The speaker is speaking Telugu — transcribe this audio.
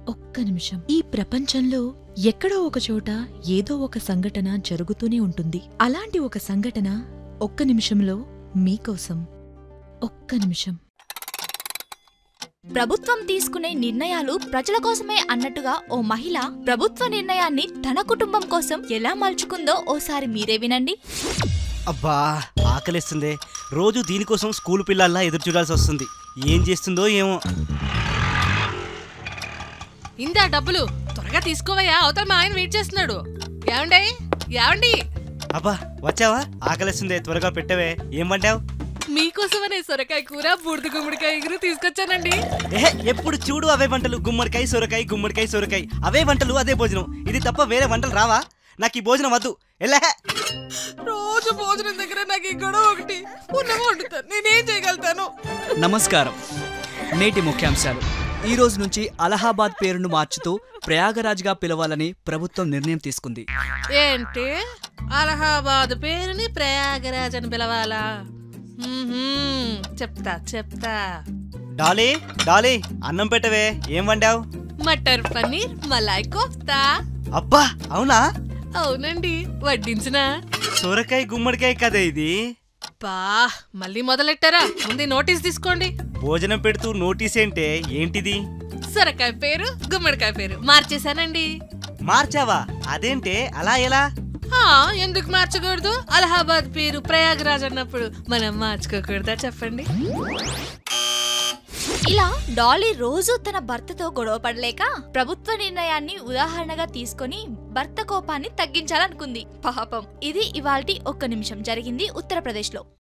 ఒక్క నిమిషం ఈ ప్రపంచంలో ఎక్కడో ఒక చోట ఏదో ఒక సంఘటన జరుగుతూనే ఉంటుంది అలాంటి ఒక సంఘటన ఒక్క నిమిషంలో మీకోసం ఒక్క నిమిషం ప్రభుత్వం తీసుకునే నిర్ణయాలు ప్రజల కోసమే అన్నట్టుగా ఓ మహిళ ప్రభుత్వ నిర్ణయాన్ని తన కుటుంబం కోసం ఎలా మలుచుకుందో ఓసారి మీరే వినండి అబ్బా ఆకలిస్తుంది రోజు దీనికోసం స్కూల్ పిల్లల్లా ఎదురు చూడాల్సి వస్తుంది ఏం చేస్తుందో ఏమో ఇందా డబ్బులు త్వరగా తీసుకోవయ్యా అవతల మా ఆయన వెయిట్ చేస్తున్నాడు ఏమండి ఏమండి అబ్బా వచ్చావా ఆకలిస్తుంది త్వరగా పెట్టవే ఏం వంటావు మీకోసమనే సొరకాయ కూర బూడిద గుమ్మడికాయ ఎగురు తీసుకొచ్చానండి ఏహే ఎప్పుడు చూడు అవే వంటలు గుమ్మడికాయ సొరకాయ గుమ్మడికాయ సొరకాయ అవే వంటలు అదే భోజనం ఇది తప్ప వేరే వంటలు రావా నాకు ఈ భోజనం వద్దు ఎలా రోజు భోజనం దగ్గర నాకు ఈ గొడవ ఒకటి ఉన్నమ వండుతాను నేనేం చేయగలుగుతాను నమస్కారం నేటి ముఖ్యాంశాలు ఈ రోజు నుంచి అలహాబాద్ పేరును మార్చుతూ ప్రయాగరాజ్గా పిలవాలని ప్రభుత్వం నిర్ణయం తీసుకుంది ఏంటి అలహాబాద్ పేరుని ప్రయాగరాజ్ అని పిలవాలా మ్మ్హ్మ్. చెప్తా చెప్తా డాలీ డాలీ అన్నం పెట్టవే ఏం వండావు మటర్ పన్నీర్ మలాయ్ కోఫ్తా అబ్బా అవునా అవునండి వడ్డించినా సొరకాయ గుమ్మడికాయ కదా ఇది బా మళ్ళీ మొదలెట్టారా ముందు నోటీస్ తీసుకోండి భోజనం పెడుతూ నోటీస్ ఏంటే ఏంటిది సొరకాయ పేరు గుమ్మడికాయ పేరు మార్చేశానండి మార్చావా అదేంటే అలా ఎలా ఆ, ఎందుకు మార్చకూడదు అలహాబాద్ పేరు ప్రయాగరాజ్ అన్నప్పుడు మనం మార్చుకోకూడదా చెప్పండి ఇలా డాలీ రోజు తన భర్తతో గొడవ పడలేక ప్రభుత్వ నిర్ణయాన్ని ఉదాహరణగా తీసుకొని భర్త కోపాన్ని తగ్గించాలనుకుంది పాపం ఇది ఇవాల్టి ఒక్క నిమిషం జరిగింది ఉత్తరప్రదేశ్లో